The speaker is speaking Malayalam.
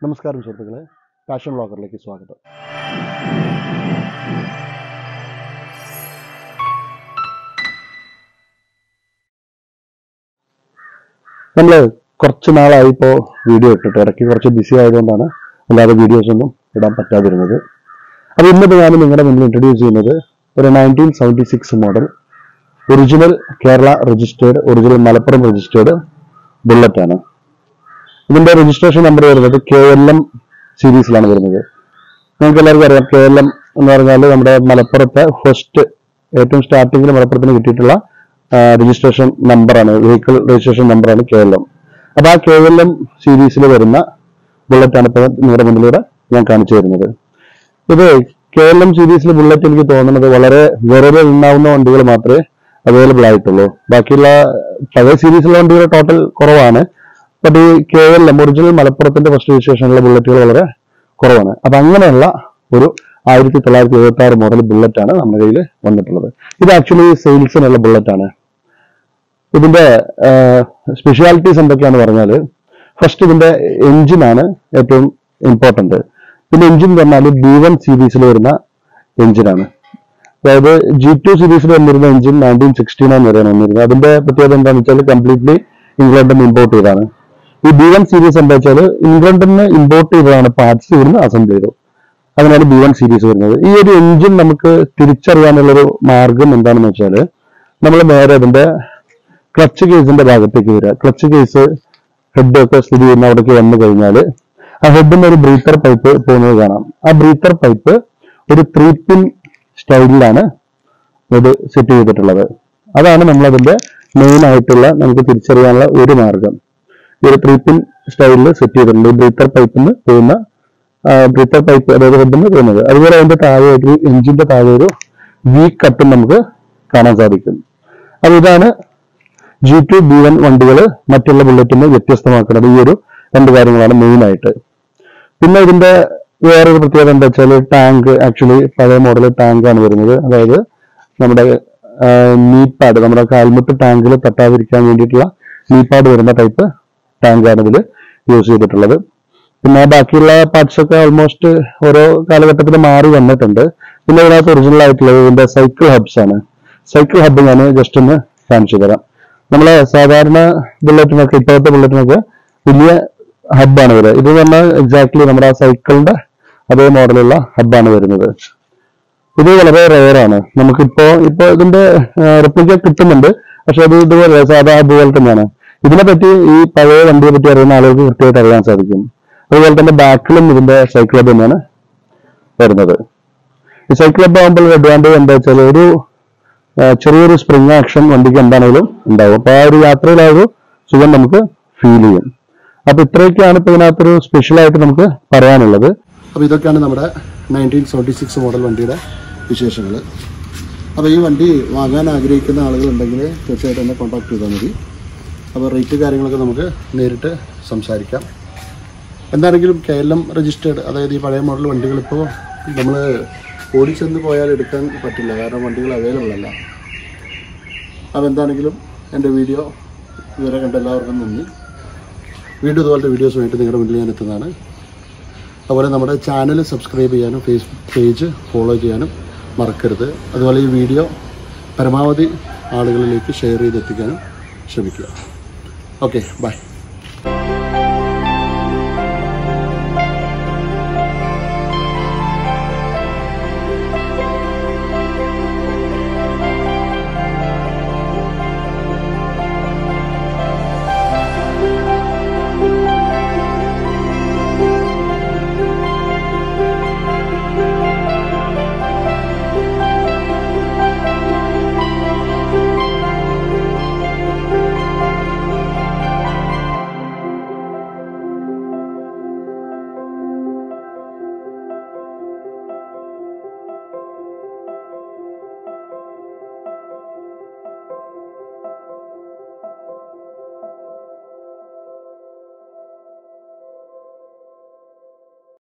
നമസ്കാരം സുഹൃത്തുക്കളെ പാഷൻ വ്ളോഗറിലേക്ക് സ്വാഗതം നമ്മൾ കുറച്ച് നാളായി ഇപ്പോൾ വീഡിയോ ഇട്ടിട്ട് ഇടയ്ക്ക് കുറച്ച് ബിസി ആയതുകൊണ്ടാണ് അല്ലാതെ വീഡിയോസ് ഒന്നും ഇടാൻ പറ്റാതിരുന്നത് അപ്പോൾ ഇന്നിപ്പോൾ ഞാൻ നിങ്ങളുടെ മുന്നിൽ ഇൻട്രൊഡ്യൂസ് ചെയ്യുന്നത് ഒരു nineteen seventy six model original Kerala registered original Malappuram registered bullet ആണ് ഇതിന്റെ രജിസ്ട്രേഷൻ നമ്പർ വരുന്നത് കെ എൽ എം സീരീസിലാണ് വരുന്നത് നിങ്ങൾക്ക് എല്ലാവർക്കും അറിയാം കെ എൽ എം എന്ന് പറഞ്ഞാൽ നമ്മുടെ മലപ്പുറത്തെ ഫസ്റ്റ് ഏറ്റവും സ്റ്റാർട്ടിങ്ങിൽ മലപ്പുറത്തിന് കിട്ടിയിട്ടുള്ള രജിസ്ട്രേഷൻ നമ്പറാണ് വെഹിക്കിൾ രജിസ്ട്രേഷൻ നമ്പറാണ് കെ എൽ എം അപ്പൊ ആ കെ എൽ എം സീരീസിൽ വരുന്ന ബുള്ളറ്റാണ് ഇപ്പോൾ നിങ്ങളുടെ മുന്നിലൂടെ ഞാൻ കാണിച്ചു തരുന്നത് ഇത് കെ എൽ എം സീരീസിൽ ബുള്ളറ്റ് എനിക്ക് തോന്നുന്നത് വളരെ വിരൽ എണ്ണാവുന്ന വണ്ടികൾ മാത്രമേ അവൈലബിൾ ആയിട്ടുള്ളൂ ബാക്കിയുള്ള പഴയ സീരീസിലെ വണ്ടികൾ ടോട്ടൽ കുറവാണ് ബട്ട് ഈ കെ എൽ എം ഒറിജിനൽ മലപ്പുറത്തിന്റെ ഫസ്റ്റ് രജിസ്ട്രേഷനിലെ ബുള്ളറ്റുകൾ വളരെ കുറവാണ് അപ്പൊ അങ്ങനെയുള്ള ഒരു ആയിരത്തി തൊള്ളായിരത്തി എഴുപത്തി ആറ് മോഡൽ ബുള്ളറ്റ് ആണ് നമ്മുടെ കയ്യിൽ വന്നിട്ടുള്ളത് ഇത് ആക്ച്വലി സെയിൽസിനുള്ള ബുള്ളറ്റ് ആണ് ഇതിന്റെ സ്പെഷ്യാലിറ്റീസ് എന്തൊക്കെയാന്ന് പറഞ്ഞാൽ ഫസ്റ്റ് ഇതിന്റെ എഞ്ചിനാണ് ഏറ്റവും ഇമ്പോർട്ടന്റ് ഇതിന്റെ എഞ്ചിൻ എന്ന് പറഞ്ഞാൽ ബി വൺ സീരീസിൽ വരുന്ന എഞ്ചിനാണ് അതായത് ജി ടു സീരീസിൽ വന്നിരുന്ന എഞ്ചിൻ നയൻറ്റീൻ സിക്സ്റ്റി നയൻ വരെയാണ് വന്നിരുന്നത് അതിന്റെ പ്രത്യേകത എന്താണെന്ന് വെച്ചാൽ കംപ്ലീറ്റ്ലി ഇംഗ്ലണ്ടിൽ നിന്ന് ഇമ്പോർട്ട് ചെയ്തതാണ് ഈ ബി വൺ സീരീസ് എന്താ വെച്ചാൽ ഇംഗ്ലണ്ടിൽ നിന്ന് ഇമ്പോർട്ട് ചെയ്തതാണ് പാർട്സ് ഇവിടുന്ന് അസംബിൾ ചെയ്തു അങ്ങനെയാണ് ബി വൺ സീരീസ് വരുന്നത് ഈ ഒരു എഞ്ചിൻ നമുക്ക് തിരിച്ചറിയാനുള്ളൊരു മാർഗം എന്താണെന്ന് വെച്ചാൽ നമ്മൾ നേരെ അതിന്റെ ക്ലച്ച് കേസിന്റെ ഭാഗത്തേക്ക് വരിക ക്ലച്ച് കേസ് ഹെഡ് ഒക്കെ സ്ഥിതി ചെയ്യുന്ന അവിടേക്ക് വന്നു കഴിഞ്ഞാൽ ആ ഹെഡിന് ഒരു ബ്രീത്തർ പൈപ്പ് പോകുന്നത് കാണാം ആ ബ്രീത്തർ പൈപ്പ് ഒരു ത്രീ പിൻ സ്റ്റൈലിലാണ് ഇത് സെറ്റ് ചെയ്തിട്ടുള്ളത് അതാണ് നമ്മൾ അതിന്റെ മെയിൻ ആയിട്ടുള്ള നമുക്ക് തിരിച്ചറിയാനുള്ള ഒരു മാർഗം ഈ ഒരു ത്രീ പിൻ സ്റ്റൈലിൽ സെറ്റ് ചെയ്തിട്ടുണ്ട് ഈ ബ്രീത്തർ പൈപ്പിൽ നിന്ന് പോകുന്ന ബ്രീത്തർ പൈപ്പ് അതായത് ഹെഡിൽ നിന്ന് പോകുന്നത് അതുപോലെ അതിന്റെ താഴെ ഒരു എഞ്ചിന്റെ താഴെ ഒരു വി കട്ടും നമുക്ക് കാണാൻ സാധിക്കും അപ്പൊ ഇതാണ് ജി ടു ബി വൺ വണ്ടികൾ മറ്റുള്ള ബുള്ളറ്റിന് വ്യത്യസ്തമാക്കുന്നത് ഈ ഒരു രണ്ട് കാര്യങ്ങളാണ് മെയിൻ ആയിട്ട് പിന്നെ ഇതിന്റെ വേറൊരു പ്രത്യേകത എന്താ വെച്ചാൽ ടാങ്ക് ആക്ച്വലി പഴയ മോഡൽ ടാങ്കാണ് വരുന്നത് അതായത് നമ്മുടെ നീ പാഡ് നമ്മുടെ കാൽമുട്ട് ടാങ്കിൽ തട്ടാതിരിക്കാൻ വേണ്ടിയിട്ടുള്ള നീ പാഡ് വരുന്ന ടൈപ്പ് ടാങ്കാണ് ഇതിൽ യൂസ് ചെയ്തിട്ടുള്ളത് പിന്നെ ബാക്കിയുള്ള പാർട്സ് ഒക്കെ ഓൾമോസ്റ്റ് ഓരോ കാലഘട്ടത്തിൽ മാറി വന്നിട്ടുണ്ട് പിന്നെ ഇതിനകത്ത് ഒറിജിനൽ ആയിട്ടുള്ളത് ഇതിന്റെ സൈക്കിൾ ഹബ്സ് ആണ് സൈക്കിൾ ഹബ്ബ് ഞാൻ ജസ്റ്റ് ഒന്ന് കാണിച്ചു തരാം നമ്മളെ സാധാരണ ബുള്ളറ്റിനൊക്കെ ഇപ്പോഴത്തെ ബുള്ളറ്റിനൊക്കെ വലിയ ഹബ്ബാണ് വരിക ഇത് പറഞ്ഞാൽ എക്സാക്ട്ലി നമ്മുടെ ആ സൈക്കിളിന്റെ അതേ മോഡലുള്ള ഹബ്ബാണ് വരുന്നത് ഇത് വളരെ റെയർ ആണ് നമുക്കിപ്പോ ഇപ്പൊ ഇതിന്റെ റിപ്ലിക്ക കിട്ടുന്നുണ്ട് പക്ഷെ അത് ഇതുപോലെ സാധാ ഹബ്ബ് പോലെ തന്നെയാണ് ഇതിനെ പറ്റി ഈ പഴയ വണ്ടിയെ പറ്റി അറിയുന്ന ആളുകൾക്ക് കൃത്യമായിട്ട് അറിയാൻ സാധിക്കും അതുപോലെ തന്നെ ബാക്കിലും ഇതിന്റെ സൈക്കിൾ ഹബ്ബ് തന്നെയാണ് വരുന്നത് ഈ സൈക്കിൾ ഹബ്ബ് ആകുമ്പോൾ അഡ്വാൻറ്റേജ് എന്താ വെച്ചാൽ ഒരു ആ, ചെറിയൊരു സ്പ്രിംഗ് ആക്ഷൻ വണ്ടിക്ക് എന്താണെങ്കിലും ഉണ്ടാവും അപ്പൊ ആ ഒരു യാത്രയിൽ ആ ഒരു സുഖം നമുക്ക് ഫീൽ ചെയ്യും അപ്പൊ ഇത്രയൊക്കെയാണ് ഇപ്പൊ ഇതിനകത്തൊരു സ്പെഷ്യൽ ആയിട്ട് നമുക്ക് പറയാനുള്ളത് അപ്പൊ ഇതൊക്കെയാണ് നമ്മുടെ നയൻറ്റീൻ സെവൻറ്റി സിക്സ് മോഡൽ വണ്ടിയുടെ വിശേഷങ്ങൾ അപ്പോൾ ഈ വണ്ടി വാങ്ങാൻ ആഗ്രഹിക്കുന്ന ആളുകളുണ്ടെങ്കിൽ തീർച്ചയായിട്ടും എന്നെ കോൺടാക്ട് ചെയ്താൽ മതി അപ്പോൾ റേറ്റ് കാര്യങ്ങളൊക്കെ നമുക്ക് നേരിട്ട് സംസാരിക്കാം എന്താണെങ്കിലും കെ എൽ എം രജിസ്റ്റേർഡ് അതായത് ഈ പഴയ മോഡൽ വണ്ടികൾ ഇപ്പോൾ നമ്മൾ ഓടിച്ചെന്ന് പോയാൽ എടുക്കാൻ പറ്റില്ല കാരണം വണ്ടികൾ അവൈലബിൾ അല്ല അപ്പോൾ എന്താണെങ്കിലും എൻ്റെ വീഡിയോ ഇതുവരെ കണ്ട എല്ലാവർക്കും നന്ദി വീണ്ടും ഇതുപോലത്തെ വീഡിയോസുമായിട്ട് നിങ്ങളുടെ മുന്നിൽ ഞാൻ എത്തുന്നതാണ് അതുപോലെ നമ്മുടെ ചാനൽ സബ്സ്ക്രൈബ് ചെയ്യാനും ഫേസ്ബുക്ക് പേജ് ഫോളോ ചെയ്യാനും മറക്കരുത് അതുപോലെ ഈ വീഡിയോ പരമാവധി ആളുകളിലേക്ക് ഷെയർ ചെയ്തെത്തിക്കാനും ശ്രമിക്കുക ഓക്കെ ബൈ